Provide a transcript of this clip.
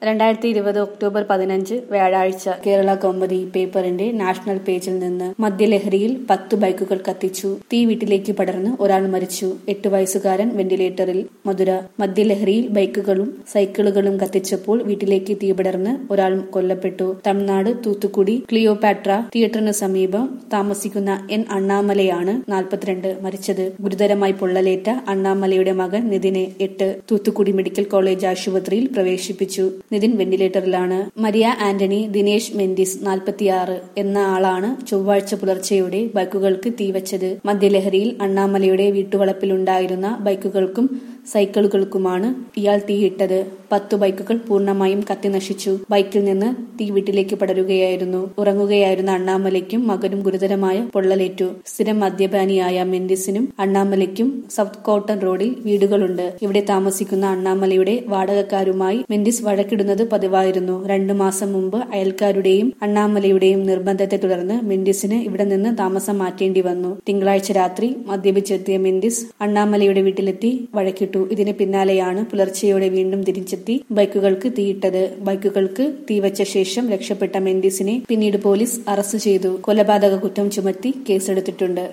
രണ്ടായിരത്തി ഇരുപത് ഒക്ടോബർ പതിനഞ്ച് വ്യാഴാഴ്ച കേരള കൗമുദി പേപ്പറിന്റെ നാഷണൽ പേജിൽ നിന്ന് മദ്യലഹരിയിൽ പത്ത് ബൈക്കുകൾ കത്തിച്ചു തീ വീട്ടിലേക്ക് പടർന്ന് ഒരാൾ മരിച്ചു എട്ട് വയസ്സുകാരൻ വെന്റിലേറ്ററിൽ മധുര മദ്യലഹരിയിൽ ബൈക്കുകളും സൈക്കിളുകളും കത്തിച്ചപ്പോൾ വീട്ടിലേക്ക് തീ പടർന്ന് ഒരാൾ കൊല്ലപ്പെട്ടു തമിഴ്നാട് തൂത്തുക്കുടി ക്ലിയോപാട്ര തിയേറ്ററിന് സമീപം താമസിക്കുന്ന എൻ അണ്ണാമലയാണ് നാൽപ്പത്തിരണ്ട് മരിച്ചത് ഗുരുതരമായി പൊള്ളലേറ്റ അണ്ണാമലയുടെ മകൻ നിതിനെ എട്ട് തൂത്തുക്കുടി മെഡിക്കൽ കോളേജ് ആശുപത്രിയിൽ പ്രവേശിപ്പിച്ചു നിതിൻ വെന്റിലേറ്ററിലാണ് മരിയ ആന്റണി ദിനേശ് മെന്റിസ് നാൽപ്പത്തിയാറ് എന്ന ആളാണ് ചൊവ്വാഴ്ച പുലർച്ചെയോടെ ബൈക്കുകൾക്ക് തീവച്ചത് മദ്യലഹരിയിൽ അണ്ണാമലയുടെ വീട്ടുവളപ്പിലുണ്ടായിരുന്ന ബൈക്കുകൾക്കും സൈക്കിളുകൾക്കുമാണ് ഇയാൾ തീയിട്ടത് പത്തു ബൈക്കുകൾ പൂർണ്ണമായും കത്തിനശിച്ചു ബൈക്കിൽ നിന്ന് തീ വീട്ടിലേക്ക് പടരുകയായിരുന്നു ഉറങ്ങുകയായിരുന്ന അണ്ണാമലയ്ക്കും മകനും ഗുരുതരമായ പൊള്ളലേറ്റു സ്ഥിരം മദ്യപാനിയായ മെന്റിസിനും അണ്ണാമലയ്ക്കും സൗത്ത് കോട്ടൺ റോഡിൽ വീടുകളുണ്ട് ഇവിടെ താമസിക്കുന്ന അണ്ണാമലയുടെ വാടകക്കാരുമായി മെന്റിസ് വഴക്കിടുന്നത് പതിവായിരുന്നു രണ്ടു മാസം മുമ്പ് അയൽക്കാരുടെയും അണ്ണാമലയുടെയും നിർബന്ധത്തെ തുടർന്ന് മെന്റിസിന് ഇവിടെ നിന്ന് താമസം മാറ്റേണ്ടി വന്നു തിങ്കളാഴ്ച രാത്രി മദ്യപിച്ചെത്തിയ മെന്റിസ് അണ്ണാമലയുടെ വീട്ടിലെത്തി വഴക്കിട്ടു ഇതിന് പിന്നാലെയാണ് പുലർച്ചെയോടെ വീണ്ടും തിരിച്ചെത്തി ബൈക്കുകൾക്ക് തീയിട്ടത് ബൈക്കുകൾക്ക് തീവച്ച ശേഷം രക്ഷപ്പെട്ട മെന്റിസിനെ പിന്നീട് പോലീസ് അറസ്റ്റ് ചെയ്തു കൊലപാതക കുറ്റം ചുമത്തി കേസെടുത്തിട്ടുണ്ട്